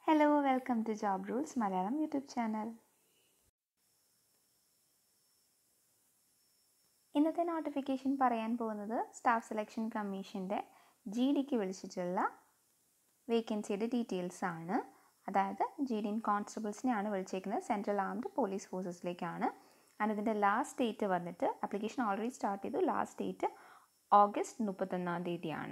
hello welcome to job rules Malayalam YouTube channel ഇന്നത്തെ notification പറയാൻ പോകുന്നത് സ്റ്റാഫ് സെലക്ഷൻ കമ്മീഷൻ്റെ ജി ഡിക്ക് വിളിച്ചിട്ടുള്ള വേക്കൻസിയുടെ ഡീറ്റെയിൽസ് ആണ് അതായത് ജി ഡി ഇൻ കോൺസ്റ്റബിൾസിനെയാണ് വിളിച്ചേക്കുന്നത് സെൻട്രൽ ആംഡ് പോലീസ് ഫോഴ്സസിലേക്കാണ് ആൻഡ് ഇതിൻ്റെ ലാസ്റ്റ് ഡേറ്റ് വന്നിട്ട് ആപ്ലിക്കേഷൻ ഓൾറെഡി സ്റ്റാർട്ട് ചെയ്തു ലാസ്റ്റ് ഡേറ്റ് ഓഗസ്റ്റ് മുപ്പത്തൊന്നാം തീയതിയാണ്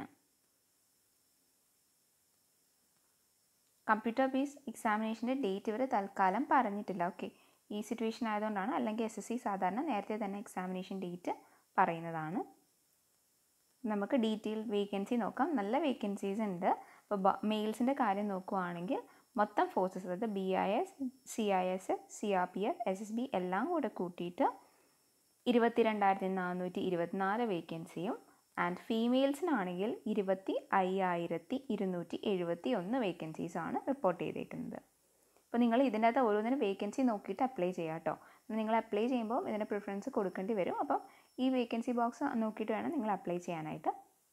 കമ്പ്യൂട്ടർ ബേസ് എക്സാമിനേഷൻ്റെ ഡേറ്റ് ഇവർ തൽക്കാലം പറഞ്ഞിട്ടില്ല ഓക്കെ ഈ സിറ്റുവേഷൻ ആയതുകൊണ്ടാണ് അല്ലെങ്കിൽ എസ് എസ് സി സാധാരണ നേരത്തെ തന്നെ എക്സാമിനേഷൻ ഡേറ്റ് പറയുന്നതാണ് നമുക്ക് ഡീറ്റെയിൽ വേക്കൻസി നോക്കാം നല്ല വേക്കൻസീസ് ഉണ്ട് ഇപ്പോൾ മെയിൽസിൻ്റെ കാര്യം നോക്കുവാണെങ്കിൽ മൊത്തം ഫോഴ്സസ് അതായത് B I S C I S F C R P F S S B എല്ലാം കൂടെ കൂട്ടിയിട്ട് ഇരുപത്തിരണ്ടായിരത്തി നാനൂറ്റി ഇരുപത്തിനാല് വേക്കൻസിയും ആൻഡ് ഫീമെയിൽസിനാണെങ്കിൽ ഇരുപത്തി അയ്യായിരത്തി ഇരുന്നൂറ്റി എഴുപത്തി ഒന്ന് വേക്കൻസീസാണ് റിപ്പോർട്ട് ചെയ്തേക്കുന്നത് അപ്പോൾ നിങ്ങൾ ഇതിൻ്റെ അകത്ത് ഓരോന്നിനും വേക്കൻസി നോക്കിയിട്ട് അപ്ലൈ ചെയ്യാം കേട്ടോ നിങ്ങൾ അപ്ലൈ ചെയ്യുമ്പോൾ ഇതിന് പ്രിഫറൻസ് കൊടുക്കേണ്ടി വരും അപ്പം ഈ വേക്കൻസി ബോക്സ് നോക്കിയിട്ട് വേണം നിങ്ങൾ അപ്ലൈ ചെയ്യാനായിട്ട്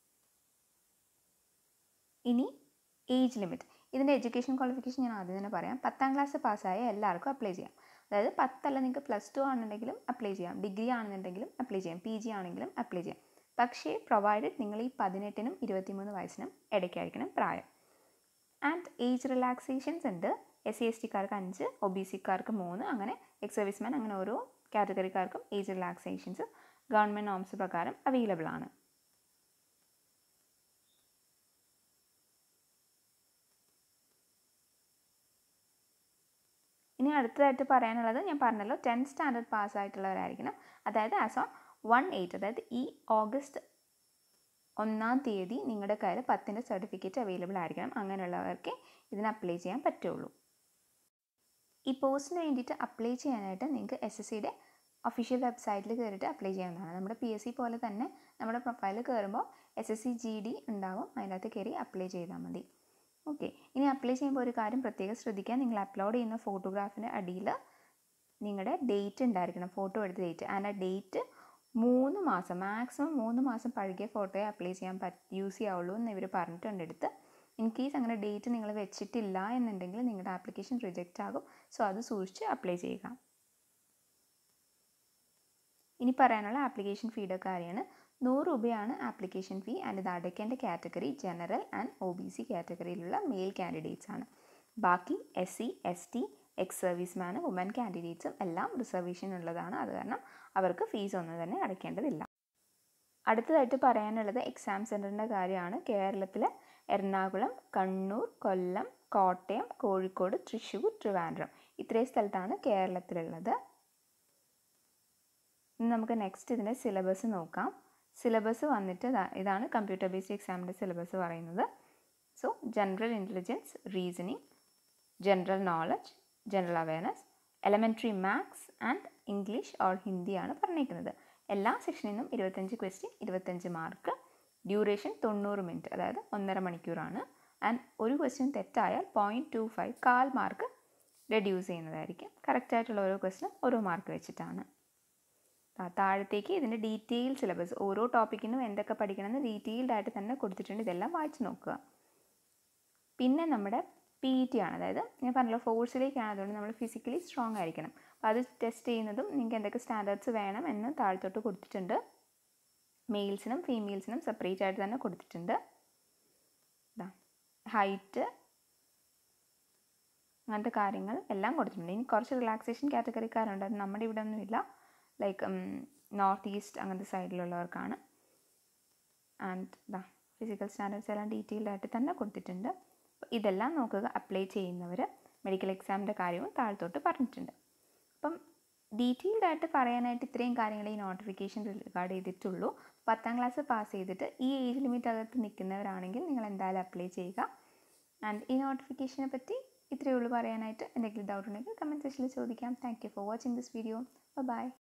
ഇനി ഏജ് ലിമിറ്റ് ഇതിൻ്റെ എഡ്യൂക്കേഷൻ ക്വാളിഫിക്കേഷൻ ഞാൻ ആദ്യം തന്നെ പറയാം പത്താം ക്ലാസ് പാസ്സായ എല്ലാവർക്കും അപ്ലൈ ചെയ്യാം അതായത് പത്തല്ല നിങ്ങൾക്ക് പ്ലസ് ടു ആണെന്നുണ്ടെങ്കിലും അപ്ലൈ ചെയ്യാം ഡിഗ്രി ആണെന്നുണ്ടെങ്കിലും അപ്ലൈ ചെയ്യാം പി ജി ആണെങ്കിലും അപ്ലൈ ചെയ്യാം പക്ഷേ പ്രൊവൈഡഡ് നിങ്ങൾ ഈ പതിനെട്ടിനും ഇരുപത്തിമൂന്ന് വയസ്സിനും ഇടയ്ക്കായിരിക്കണം പ്രായം ആൻഡ് ഏജ് റിലാക്സേഷൻസ് ഉണ്ട് എസ് സി എസ് ടിക്കാർക്ക് അഞ്ച് ഒ ബി സിക്കാർക്ക് മൂന്ന് അങ്ങനെ എക്സ് സർവീസ്മാൻ അങ്ങനെ ഓരോ കാറ്റഗറിക്കാർക്കും ഏജ് റിലാക്സേഷൻസ് ഗവൺമെൻറ് നോംസ് പ്രകാരം അവൈലബിൾ ആണ് ഇനി അടുത്തതായിട്ട് പറയാനുള്ളത് ഞാൻ പറഞ്ഞല്ലോ ടെൻത്ത് സ്റ്റാൻഡേർഡ് പാസ് ആയിട്ടുള്ളവരായിരിക്കണം അതായത് ആസ് ഓൺ വൺ എയ്റ്റ് അതായത് ഈ ഓഗസ്റ്റ് ഒന്നാം തീയതി നിങ്ങളുടെ കയ്യിൽ പത്തിൻ്റെ സർട്ടിഫിക്കറ്റ് അവൈലബിൾ ആയിരിക്കണം അങ്ങനെയുള്ളവർക്ക് ഇതിന് അപ്ലൈ ചെയ്യാൻ പറ്റുള്ളൂ ഈ പോസ്റ്റിന് വേണ്ടിയിട്ട് അപ്ലൈ ചെയ്യാനായിട്ട് നിങ്ങൾക്ക് എസ് എസ് സിയുടെ ഒഫീഷ്യൽ വെബ്സൈറ്റിൽ കയറിയിട്ട് അപ്ലൈ ചെയ്യാവുന്നതാണ് നമ്മുടെ പി എസ് സി പോലെ തന്നെ നമ്മുടെ പ്രൊഫൈലിൽ കയറുമ്പോൾ S S C G D ഉണ്ടാവും അതിനകത്ത് കയറി അപ്ലൈ ചെയ്താൽ മതി ഓക്കെ ഇനി അപ്ലൈ ചെയ്യുമ്പോൾ ഒരു കാര്യം പ്രത്യേകം ശ്രദ്ധിക്കുക നിങ്ങൾ അപ്ലോഡ് ചെയ്യുന്ന ഫോട്ടോഗ്രാഫിൻ്റെ അടിയിൽ നിങ്ങളുടെ ഡേറ്റ് ഉണ്ടായിരിക്കണം ഫോട്ടോ എടുത്ത ഡേറ്റ് ആൻഡ് ആ ഡേറ്റ് മൂന്ന് മാസം മാക്സിമം മൂന്ന് മാസം പഴകിയ ഫോട്ടോയെ അപ്ലൈ ചെയ്യാൻ പറ്റ യൂസ് ചെയ്യാവുള്ളൂ എന്ന് ഇവർ പറഞ്ഞിട്ടുണ്ട് എടുത്ത് ഇൻ കേസ് അങ്ങനെ ഡേറ്റ് നിങ്ങൾ വെച്ചിട്ടില്ല എന്നുണ്ടെങ്കിൽ നിങ്ങളുടെ ആപ്ലിക്കേഷൻ റിജക്റ്റ് ആകും സോ അത് സൂക്ഷിച്ച് അപ്ലൈ ചെയ്യുക ഇനി പറയാനുള്ള ആപ്ലിക്കേഷൻ ഫീയുടെ കാര്യമാണ് നൂറ് രൂപയാണ് ആപ്ലിക്കേഷൻ ഫീ ആൻഡ് ഇത് അടയ്ക്കേണ്ട category general and O B C കാറ്റഗറിയിലുള്ള മെയിൽ കാൻഡിഡേറ്റ്സ് ആണ് ബാക്കി S C S T ex serviceman woman കാൻഡിഡേറ്റ്സും എല്ലാം റിസർവേഷൻ ഉള്ളതാണ് അത് കാരണം അവർക്ക് ഫീസ് ഒന്നും തന്നെ അടയ്ക്കേണ്ടതില്ല അടുത്തതായിട്ട് പറയാനുള്ളത് എക്സാം സെൻറ്ററിൻ്റെ കാര്യമാണ് കേരളത്തിലെ എറണാകുളം കണ്ണൂർ കൊല്ലം കോട്ടയം കോഴിക്കോട് തൃശ്ശൂർ ട്രിവാൻഡ്രം ഇത്രയും സ്ഥലത്താണ് കേരളത്തിലുള്ളത് ഇനി നമുക്ക് നെക്സ്റ്റ് ഇതിൻ്റെ സിലബസ് നോക്കാം സിലബസ് വന്നിട്ട് ഇതാണ് കമ്പ്യൂട്ടർ ബേസ്ഡ് എക്സാമിൻ്റെ സിലബസ് പറയുന്നത് so general intelligence reasoning general knowledge general awareness elementary maths and English or ഹിന്ദിയാണ് പറഞ്ഞേക്കുന്നത് എല്ലാ സെക്ഷനിൽ നിന്നും ഇരുപത്തഞ്ച് ക്വസ്റ്റ്യൻ ഇരുപത്തഞ്ച് മാർക്ക് ഡ്യൂറേഷൻ തൊണ്ണൂറ് മിനിറ്റ് അതായത് ഒന്നര മണിക്കൂറാണ് ആൻഡ് ഒരു ക്വസ്റ്റ്യൻ തെറ്റായാൽ പോയിൻറ്റ് ടു ഫൈവ് കാൽ മാർക്ക് റെഡ്യൂസ് ചെയ്യുന്നതായിരിക്കും കറക്റ്റായിട്ടുള്ള ഓരോ ക്വസ്റ്റ്യനും ഓരോ മാർക്ക് വെച്ചിട്ടാണ് താഴത്തേക്ക് ഇതിൻ്റെ ഡീറ്റെയിൽ സിലബസ് ഓരോ ടോപ്പിക്കിനും എന്തൊക്കെ പഠിക്കണമെന്ന് ഡീറ്റെയിൽഡ് ആയിട്ട് തന്നെ കൊടുത്തിട്ടുണ്ട് ഇതെല്ലാം വായിച്ച് നോക്കുക പിന്നെ നമ്മുടെ പി ഇ ടി ആണ് അതായത് ഞാൻ പറഞ്ഞല്ലോ ഫോഴ്സിലേക്കാണ് അതുകൊണ്ട് നമ്മൾ ഫിസിക്കലി സ്ട്രോങ് ആയിരിക്കണം അപ്പോൾ അത് ടെസ്റ്റ് ചെയ്യുന്നതും നിങ്ങൾക്ക് എന്തൊക്കെ സ്റ്റാൻഡേർഡ്സ് വേണം എന്ന് താഴത്തോട്ട് കൊടുത്തിട്ടുണ്ട് മെയിൽസിനും ഫീമെയിൽസിനും സെപ്പറേറ്റ് ആയിട്ട് തന്നെ കൊടുത്തിട്ടുണ്ട് ഹൈറ്റ് അങ്ങനത്തെ കാര്യങ്ങൾ എല്ലാം കൊടുത്തിട്ടുണ്ട് ഇനി കുറച്ച് റിലാക്സേഷൻ കാറ്റഗറിക്കാരുണ്ട് അത് നമ്മുടെ ഇവിടെ ഒന്നുമില്ല ലൈക്ക് നോർത്ത് ഈസ്റ്റ് അങ്ങനത്തെ സൈഡിലുള്ളവർക്കാണ് ആൻഡ് ദാ ഫിസിക്കൽ സ്റ്റാൻഡേർഡ്സ് എല്ലാം ഡീറ്റെയിൽഡ് ആയിട്ട് തന്നെ കൊടുത്തിട്ടുണ്ട് ഇതെല്ലാം നോക്കുക അപ്ലൈ ചെയ്യുന്നവർ മെഡിക്കൽ എക്സാമിൻ്റെ കാര്യവും താഴത്തോട്ട് പറഞ്ഞിട്ടുണ്ട് അപ്പം ഡീറ്റെയിൽഡ് ആയിട്ട് പറയാനായിട്ട് ഇത്രയും കാര്യങ്ങൾ ഈ നോട്ടിഫിക്കേഷൻ റിഗാർഡ് ചെയ്തിട്ടുള്ളൂ പത്താം ക്ലാസ് പാസ് ചെയ്തിട്ട് ഈ ഏജ് ലിമിറ്റ് അകത്ത് നിൽക്കുന്നവരാണെങ്കിൽ നിങ്ങൾ എന്തായാലും അപ്ലൈ ചെയ്യുക ആൻഡ് ഈ നോട്ടിഫിക്കേഷനെ പറ്റി ഇത്രയേ ഉള്ളൂ പറയാനായിട്ട് എന്തെങ്കിലും ഡൗട്ട് ഉണ്ടെങ്കിൽ കമൻറ്റ് സെക്ഷനിൽ ചോദിക്കാം thank you for watching this video by